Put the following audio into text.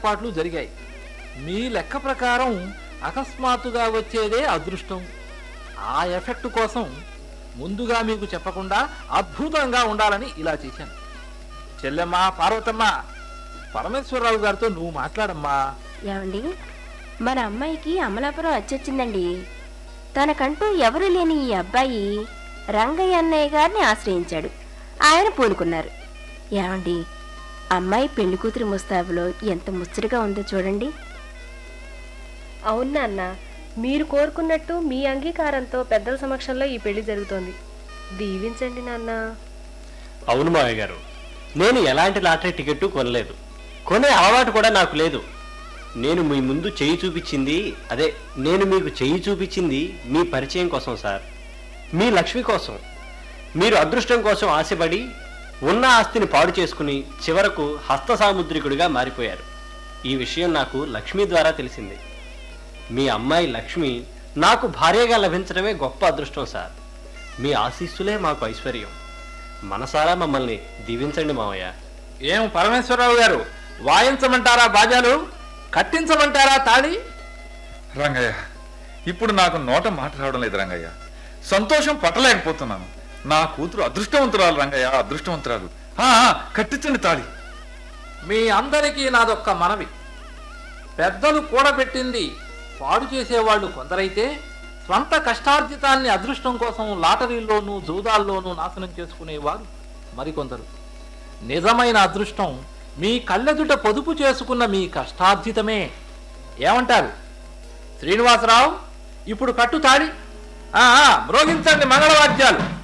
ఏర్పాట్లు జరిగాయి మీ లెక్క ప్రకారం అకస్మాత్తుగా వచ్చేదే అదృష్టం ఆ ఎఫెక్ట్ కోసం ముందుగా మీకు చెప్పకుండా అద్భుతంగా ఉండాలని ఇలా చేశాను చెల్లెమ్మ పార్వతమ్మ పరమేశ్వరరావు గారితో నువ్వు మాట్లాడమ్మా ఏమండి మన అమ్మాయికి అమలాపురం వచ్చొచ్చిందండి తనకంటూ ఎవరు లేని ఈ అబ్బాయి రంగయ్య అన్నయ్య గారిని ఆశ్రయించాడు ఆయన పూనుకున్నారు ఏమండి అమ్మాయి పెళ్లి కూతురు ముస్తాబులో ఎంత ముచ్చటగా ఉందో చూడండి అవునా అన్న మీరు కోరుకున్నట్టు మీ అంగీకారంతో పెద్దల సమక్షంలో ఈ పెళ్లి జరుగుతోంది దీవించండి నాన్న అవును మావయ్య గారు నేను ఎలాంటి లాటరీ టికెట్ కొనలేదు కొనే అలవాటు కూడా నాకు లేదు నేను మీ ముందు చెయ్యి చూపించింది అదే నేను మీకు చెయ్యి చూపించింది మీ పరిచయం కోసం సార్ మీ లక్ష్మి కోసం మీరు అదృష్టం కోసం ఆశపడి ఉన్న ఆస్తిని పాడు చేసుకుని చివరకు హస్త సాముద్రికుడిగా మారిపోయారు ఈ విషయం నాకు లక్ష్మి ద్వారా తెలిసింది మీ అమ్మాయి లక్ష్మి నాకు భార్యగా లభించడమే గొప్ప అదృష్టం సార్ మీ ఆశీస్సులే మాకు ఐశ్వర్యం మనసారా మమ్మల్ని దీవించండి మావయ్య ఏం పరమేశ్వరరావు గారు వాయించమంటారా బాజాలు కట్టించమంటారా తాళి రంగయ్య ఇప్పుడు నాకు నోట మాట రావడం లేదు రంగయ్య సంతోషం పట్టలేకపోతున్నాను నా కూతురు అదృష్టవంతురాలు రంగయ్య అదృష్టవంతురాలు ఆ, ఆ, కట్టించండి తాళి మీ అందరికీ నాదొక్క మనవి పెద్దలు కూడబెట్టింది పాడు చేసేవాళ్ళు కొందరైతే స్వంత కష్టార్జితాన్ని అదృష్టం కోసం లాటరీల్లోనూ జూదాల్లోనూ నాశనం చేసుకునేవారు మరికొందరు నిజమైన అదృష్టం మీ కళ్ళెదుట పొదుపు చేసుకున్న మీ కష్టార్జితమే ఏమంటారు శ్రీనివాసరావు ఇప్పుడు కట్టు తాడి ఆ, ఆ, మ్రోగించండి మంగళవాద్యాలు